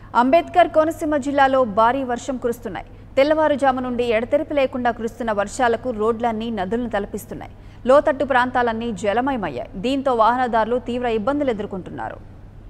అంబేద్కర్ కోనసీమ జిల్లాలో భారీ వర్షం కురుస్తున్నాయి తెల్లవారుజాము నుండి ఎడతెరిపి లేకుండా కురుస్తున్న వర్షాలకు రోడ్లన్నీ నదులను తలపిస్తున్నాయి లోతట్టు ప్రాంతాలన్నీ జలమయమయ్యాయి దీంతో వాహనదారులు తీవ్ర ఇబ్బందులు ఎదుర్కొంటున్నారు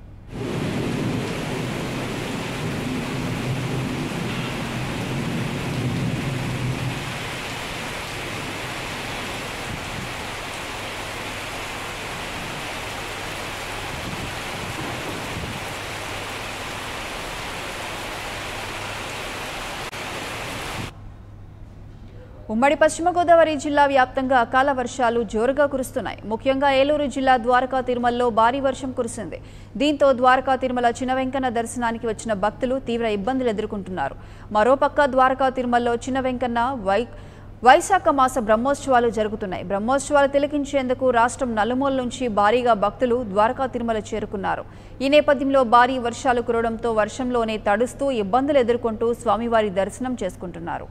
ఉమ్మడి పశ్చిమ గోదావరి జిల్లా వ్యాప్తంగా అకాల వర్షాలు జోరుగా కురుస్తున్నాయి ముఖ్యంగా ఏలూరు జిల్లా ద్వారకా తిరుమలలో భారీ వర్షం కురిసింది దీంతో ద్వారకా తిరుమల చిన్న వెంకన్న దర్శనానికి వచ్చిన భక్తులు తీవ్ర ఇబ్బందులు ఎదుర్కొంటున్నారు మరోపక్క ద్వారకా తిరుమలలో చిన్న వెంకన్న వై వైశాఖ మాస బ్రహ్మోత్సవాలు జరుగుతున్నాయి బ్రహ్మోత్సవాలు తిలకించేందుకు రాష్ట్రం నలుమూల నుంచి భారీగా భక్తులు ద్వారకా తిరుమల చేరుకున్నారు ఈ నేపథ్యంలో భారీ వర్షాలు కురవడంతో వర్షంలోనే తడుస్తూ ఇబ్బందులు ఎదుర్కొంటూ స్వామివారి దర్శనం చేసుకుంటున్నారు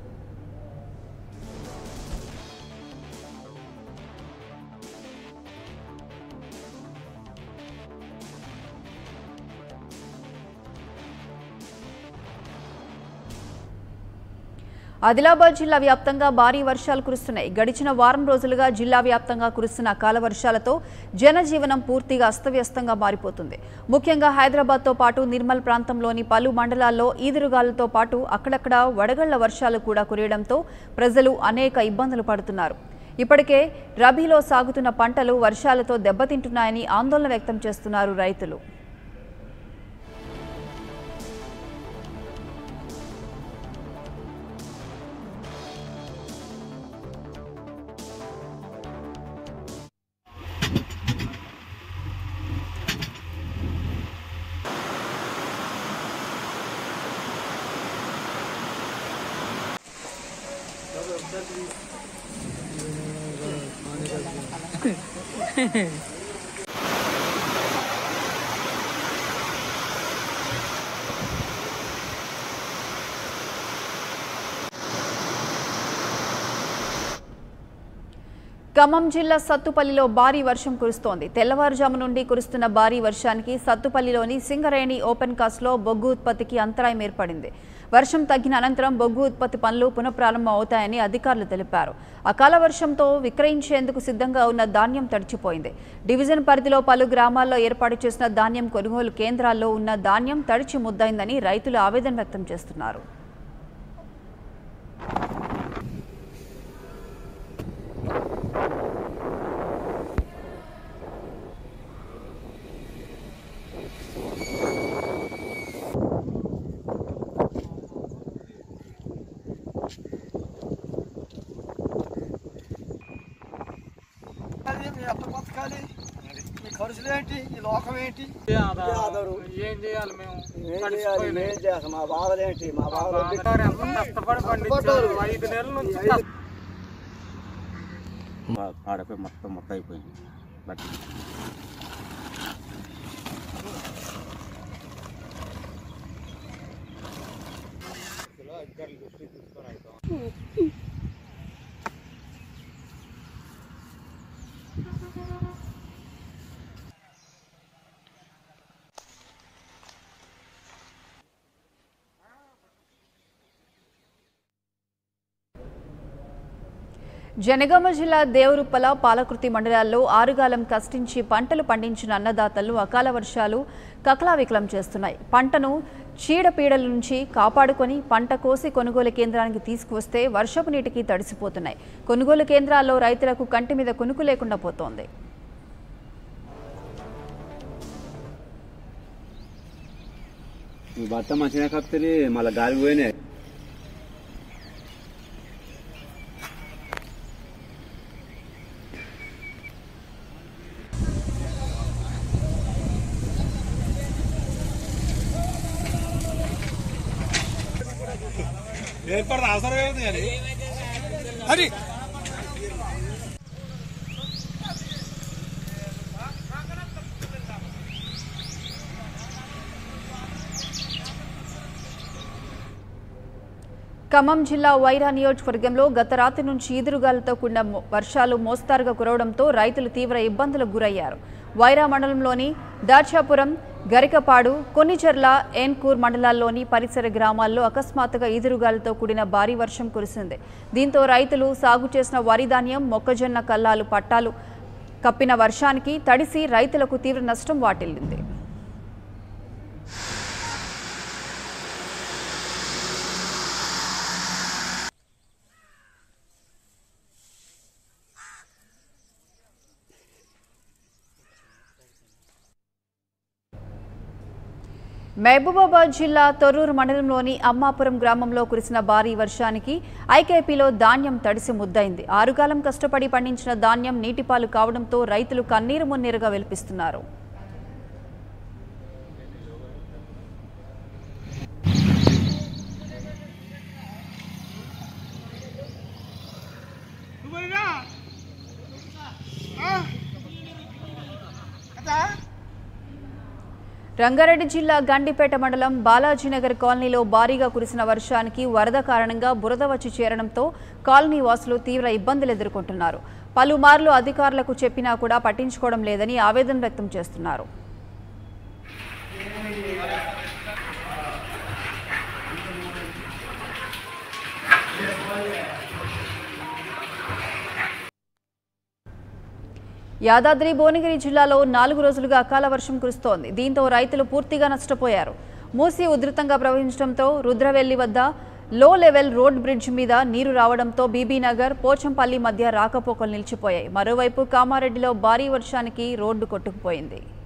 ఆదిలాబాద్ జిల్లా వ్యాప్తంగా భారీ వర్షాలు కురుస్తున్నాయి గడిచిన వారం రోజులుగా జిల్లా వ్యాప్తంగా కురుస్తున్న అకాల వర్షాలతో జనజీవనం పూర్తిగా అస్తవ్యస్తంగా మారిపోతుంది ముఖ్యంగా హైదరాబాద్తో పాటు నిర్మల్ ప్రాంతంలోని పలు మండలాల్లో ఈదురుగాలతో పాటు అక్కడక్కడ వడగళ్ల వర్షాలు కూడా కురియడంతో ప్రజలు అనేక ఇబ్బందులు పడుతున్నారు ఇప్పటికే రబీలో సాగుతున్న పంటలు వర్షాలతో దెబ్బతింటున్నాయని ఆందోళన వ్యక్తం చేస్తున్నారు రైతులు ఖమ్మం జిల్లా సత్తుపల్లిలో భారీ వర్షం కురుస్తోంది తెల్లవారుజాము నుండి కురుస్తున్న భారీ వర్షానికి సత్తుపల్లిలోని సింగరేణి ఓపెన్ కాస్ట్లో బొగ్గు ఉత్పత్తికి అంతరాయం ఏర్పడింది వర్షం తగ్గిన అనంతరం బొగ్గు ఉత్పత్తి పనులు పునఃప్రారంభం అవుతాయని అధికారులు తెలిపారు అకాల వర్షంతో విక్రయించేందుకు సిద్ధంగా ఉన్న ధాన్యం తడిచిపోయింది డివిజన్ పరిధిలో పలు గ్రామాల్లో ఏర్పాటు చేసిన ధాన్యం కొనుగోలు కేంద్రాల్లో ఉన్న ధాన్యం తడిచి ముద్దైందని రైతులు ఆవేదన వ్యక్తం చేస్తున్నారు అది మీ ఎట్ట బతకాలి మీ ఖర్చులు ఏంటి ఈ లోకం ఏంటి ఆధారు. ఏం చేయాలి మేము ఏం చేయాలి ఏం చేయాలి మా బాధలేంటి మా బాధలు బాధగారు ఎంత కష్టపడి పండించారు ఐదు నెలల నుంచి కష్టం. పా- పాడైపోయి మొత్తం మొత్తం అయిపోయింది బట్ జనగామ జిల్లా దేవరుప్పల పాలకృతి మండలాల్లో ఆరుగాలం కష్టించి పంటలు పండించిన అన్నదాతలను అకాల వర్షాలు కకలావికలం చేస్తున్నాయి పంటను చీడపీడల నుంచి కాపాడుకొని పంట కోసి కొనుగోలు కేంద్రానికి తీసుకువస్తే వర్షపు నీటికి తడిసిపోతున్నాయి కొనుగోలు కేంద్రాల్లో రైతులకు కంటి మీద కొనుక్కు లేకుండా పోతోంది ఈ భర్త మంచిగా కప్తుంది మళ్ళీ గాలి పోయినాయి ఖమ్మం జిల్లా వైరా నియోజకవర్గంలో గత రాత్రి నుంచి ఈదురుగాలతో కూడిన మో- వర్షాలు మోస్తారుగా కురవడంతో రైతులు తీవ్ర ఇబ్బందులకు గురయ్యారు వైరా మండలంలోని దార్చాపురం గరికపాడు కొన్నిచెర్ల ఏన్కూర్ మండలాల్లోని పరిసర గ్రామాల్లో అకస్మాత్తుగా ఈదురుగాలతో కూడిన భారీ వర్షం కురిసింది దీంతో రైతులు సాగు చేసిన వరి ధాన్యం మొక్కజొన్న కల్లాలు పట్టాలు కప్పిన వర్షానికి తడిసి రైతులకు తీవ్ర నష్టం వాటిల్లింది మహబూబాబాద్ జిల్లా తొర్రూరు మండలంలోని అమ్మాపురం గ్రామంలో కురిసిన భారీ వర్షానికి ఐకేపీలో ధాన్యం తడిసి ముద్దయింది ఆరుగాలం కష్టపడి పండించిన ధాన్యం నీటిపాలు కావడంతో రైతులు కన్నీరు మున్నీరుగా వెలిపిస్తున్నారు రంగారెడ్డి జిల్లా గండిపేట మండలం బాలాజీనగర్ కాలనీలో భారీగా కురిసిన వర్షానికి వరద కారణంగా బురద వచ్చి చేరడంతో కాలనీ వాసులు తీవ్ర ఇబ్బందులు ఎదుర్కొంటున్నారు పలుమార్లు అధికారులకు చెప్పినా కూడా పట్టించుకోవడం లేదని ఆవేదన వ్యక్తం చేస్తున్నారు యాదాద్రి భువనగిరి జిల్లాలో నాలుగు రోజులుగా అకాల వర్షం కురుస్తోంది దీంతో రైతులు పూర్తిగా నష్టపోయారు మూసి ఉధృతంగా ప్రవహించడంతో రుద్రవెల్లి వద్ద లో లెవెల్ రోడ్ బ్రిడ్జ్ మీద నీరు రావడంతో బీబీనగర్ పోచంపల్లి మధ్య రాకపోకలు నిలిచిపోయాయి మరోవైపు కామారెడ్డిలో భారీ వర్షానికి రోడ్డు కొట్టుకుపోయింది